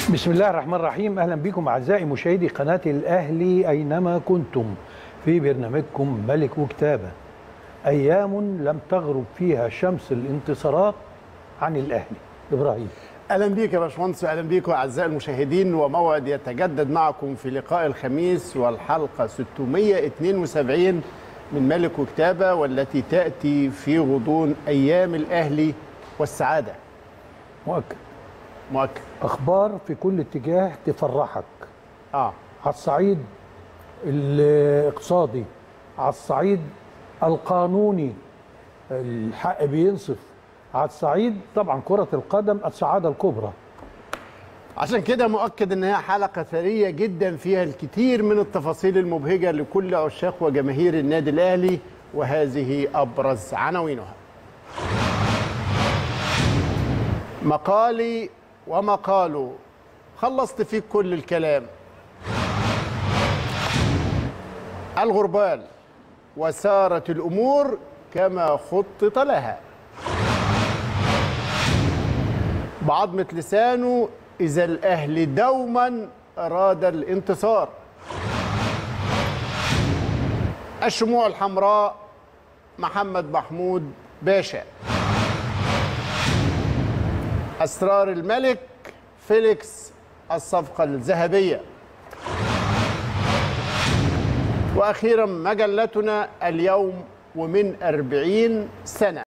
بسم الله الرحمن الرحيم اهلا بكم اعزائي مشاهدي قناه الاهلي اينما كنتم في برنامجكم ملك وكتابه ايام لم تغرب فيها شمس الانتصارات عن الاهلي ابراهيم اهلا بيك يا باشمهندس واهلا بيكم اعزائي المشاهدين وموعد يتجدد معكم في لقاء الخميس والحلقه 672 من ملك وكتابه والتي تاتي في غضون ايام الاهلي والسعاده مؤكد مؤكد اخبار في كل اتجاه تفرحك اه على الصعيد الاقتصادي على الصعيد القانوني الحق بينصف على الصعيد طبعا كرة القدم السعادة الكبرى عشان كده مؤكد ان هي حلقه ثريه جدا فيها الكثير من التفاصيل المبهجه لكل عشاق وجماهير النادي الاهلي وهذه ابرز عناوينها مقالي ومقاله خلصت فيك كل الكلام الغربال وسارت الامور كما خطط لها بعظمة لسانه إذا الأهلي دوما أراد الانتصار الشموع الحمراء محمد محمود باشا أسرار الملك فيليكس الصفقة الذهبية وأخيرا مجلتنا اليوم ومن أربعين سنة